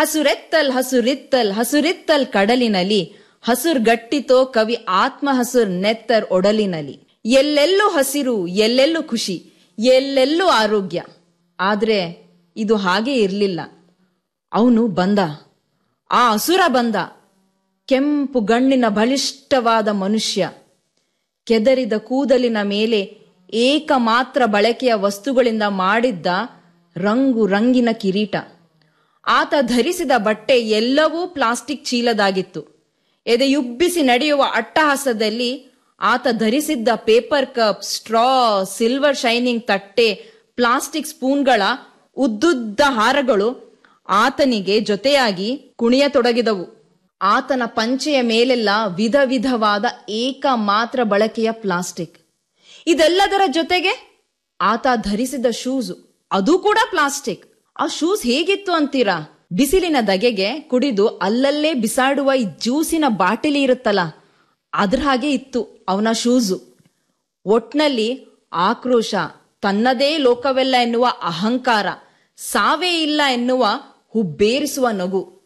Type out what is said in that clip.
ಹಸುರೆತ್ತಲ್ ಹಸುರಿತ್ತಲ್ ಹಸುರಿತ್ತಲ್ ಕಡಲಿನಲ್ಲಿ ಹಸುರ್ ಗಟ್ಟಿತೋ ಕವಿ ಆತ್ಮ ಹಸುರ್ ನೆತ್ತರ್ ಒಡಲಿನಲ್ಲಿ ಎಲ್ಲೆಲ್ಲೂ ಹಸಿರು ಎಲ್ಲೆಲ್ಲೂ ಖುಷಿ ಎಲ್ಲೆಲ್ಲೂ ಆರೋಗ್ಯ ಆದ್ರೆ ಇದು ಹಾಗೆ ಇರ್ಲಿಲ್ಲ ಅವನು ಬಂದ ಆ ಅಸುರ ಬಂದ ಕೆಂಪು ಗಣ್ಣಿನ ಬಲಿಷ್ಠವಾದ ಮನುಷ್ಯ ಕೆದರಿದ ಕೂದಲಿನ ಮೇಲೆ ಏಕಮಾತ್ರ ಬಳಕೆಯ ವಸ್ತುಗಳಿಂದ ಮಾಡಿದ್ದ ರಂಗು ರಂಗಿನ ಕಿರೀಟ ಆತ ಧರಿಸಿದ ಬಟ್ಟೆ ಎಲ್ಲವೂ ಪ್ಲಾಸ್ಟಿಕ್ ಚೀಲದಾಗಿತ್ತು ಎದೆಯುಬ್ಬಿಸಿ ನಡೆಯುವ ಅಟ್ಟಹಾಸದಲ್ಲಿ ಆತ ಧರಿಸಿದ್ದ paper cup straw silver shining ತಟ್ಟೆ ಪ್ಲಾಸ್ಟಿಕ್ ಸ್ಪೂನ್ಗಳ ಉದ್ದುದ್ದ ಹಾರಗಳು ಆತನಿಗೆ ಜೊತೆಯಾಗಿ ಕುಣಿಯತೊಡಗಿದವು ಆತನ ಪಂಚೆಯ ಮೇಲೆಲ್ಲ ವಿಧ ವಿಧವಾದ ಏಕ ಮಾತ್ರ ಬಳಕೆಯ ಪ್ಲಾಸ್ಟಿಕ್ ಇದೆಲ್ಲದರ ಜೊತೆಗೆ ಆತ ಧರಿಸಿದ ಶೂಸ್ ಅದು ಕೂಡ ಪ್ಲಾಸ್ಟಿಕ್ ಆ ಶೂಸ್ ಹೇಗಿತ್ತು ಅಂತೀರಾ ಬಿಸಿಲಿನ ದಗೆಗೆ ಕುಡಿದು ಅಲ್ಲಲ್ಲೇ ಬಿಸಾಡುವ ಈ ಜ್ಯೂಸಿನ ಬಾಟಲಿ ಇರುತ್ತಲ್ಲ ಅದ್ರ ಹಾಗೆ ಇತ್ತು ಅವನ ಶೂಸು ಒಟ್ನಲ್ಲಿ ಆಕ್ರೋಶ ತನ್ನದೇ ಲೋಕವೆಲ್ಲ ಎನ್ನುವ ಅಹಂಕಾರ ಸಾವೇ ಇಲ್ಲ ಎನ್ನುವ ಹುಬ್ಬೇರಿಸುವ ನಗು